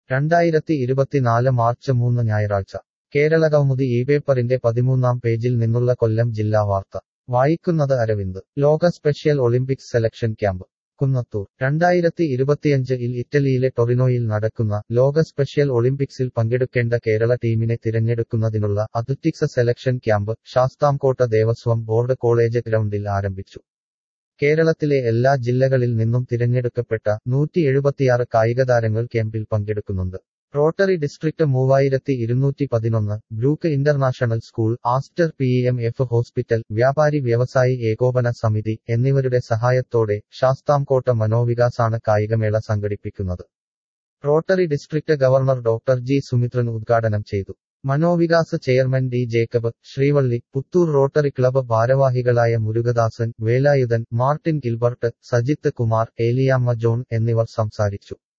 രണ്ടായിരത്തി ഇരുപത്തിനാല് മാർച്ച് മൂന്ന് ഞായറാഴ്ച കേരള കൗമുദി ഈ പേപ്പറിന്റെ പതിമൂന്നാം പേജിൽ നിന്നുള്ള കൊല്ലം ജില്ലാ വാർത്ത വായിക്കുന്നത് അരവിന്ദ് ലോക special Olympics selection camp Kunnathur രണ്ടായിരത്തി ഇരുപത്തിയഞ്ച് ഇൽ ഇറ്റലിയിലെ ടൊറിനോയിൽ നടക്കുന്ന ലോക സ്പെഷ്യൽ ഒളിമ്പിക്സിൽ പങ്കെടുക്കേണ്ട കേരള ടീമിനെ തിരഞ്ഞെടുക്കുന്നതിനുള്ള athletics selection camp Sasthamkotta Devaswom board college ഗ്രൗണ്ടിൽ ആരംഭിച്ചു കേരളത്തിലെ എല്ലാ ജില്ലകളിൽ നിന്നും തിരഞ്ഞെടുക്കപ്പെട്ട നൂറ്റി എഴുപത്തിയാറ് കായികതാരങ്ങൾ ക്യാമ്പിൽ പങ്കെടുക്കുന്നുണ്ട് റോട്ടറി ഡിസ്ട്രിക്ട് മൂവായിരത്തി ഇരുന്നൂറ്റി പതിനൊന്ന് Brook international school Aster P M F hospital വ്യാപാരി വ്യവസായി ഏകോപന സമിതി എന്നിവരുടെ സഹായത്തോടെ ശാസ്താംകോട്ട മനോവികാസാണ് കായികമേള സംഘടിപ്പിക്കുന്നത് Rotary district governor doctor G Sumithran ഉദ്ഘാടനം ചെയ്തു Manovikas chairman D Jacob Srivalli Puthur Rotary club ഭാരവാഹികളായ Murukadasan Velayudhan Martin Gilbert Sajith Kumar Eliyamma John എന്നിവർ സംസാരിച്ചു